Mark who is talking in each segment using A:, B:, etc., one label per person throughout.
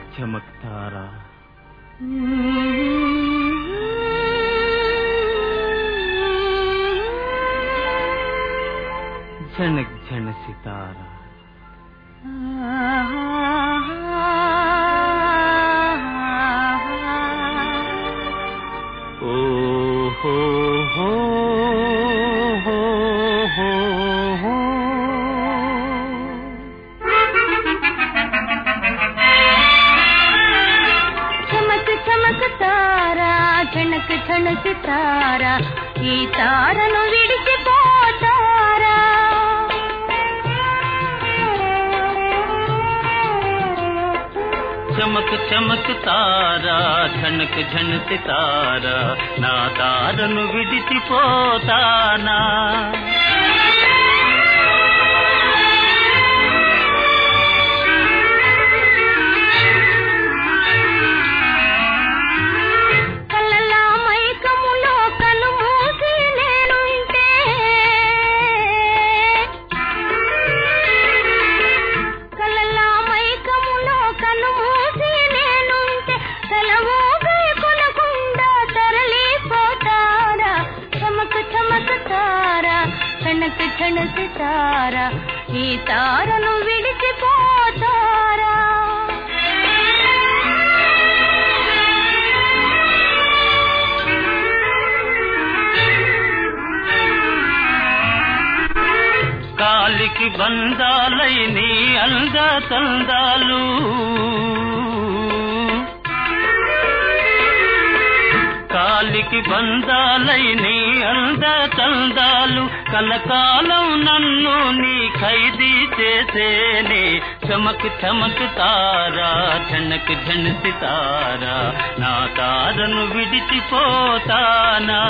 A: చమక్ తారా झनक झन सितारा ओ हो हो हो हो हो
B: చమక్ చమక్ తారా ఝణక్ ఝణ సితారా ఈ తారను విడిచిపోతారా
A: చమక్ చమక్ తారా ఝనక్ ఝన సితారా నా తారను విడిచిపోతానా
B: కలలా మైకములో కను మూసి నేనుంటే కలలా మైకములో కను మూసి నేనుంటే తల ఊపి కొనకుండా తరలిపోతారా చమక్ చమక్ తారా కనక క్షణ సితారా ఈ తారను విడిచిపోతారా
A: కాలికి బంధాలై నీ అంద తందాలు కాలికి బంధాలై నీ అంద చందాలు కలకాలం నన్ను నీ ఖైదీ చేసేనే చమక్ చమక్ తారా ఝనక్ ఝన సితారా నా తారను విడిచిపోతానా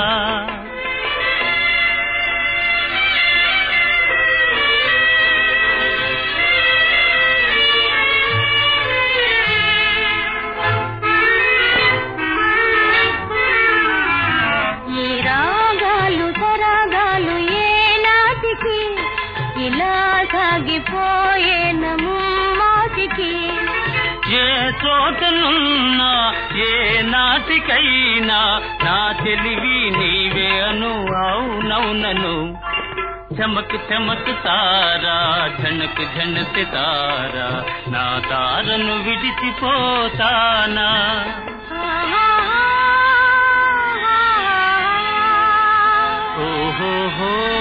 B: ఈ రాగాలు సరాగాలు ఏ నాటికి ఇలా సాగిపోయేనము మాటికి
A: ఏ చోటనున్నా ఏ నాటికైనా నా తెలివి నీవే అను అవునవునను చమక్ చమక్ తారా ఝనక్ ఝన సితారా నా తారను విడిచిపోతానా ఓహో హో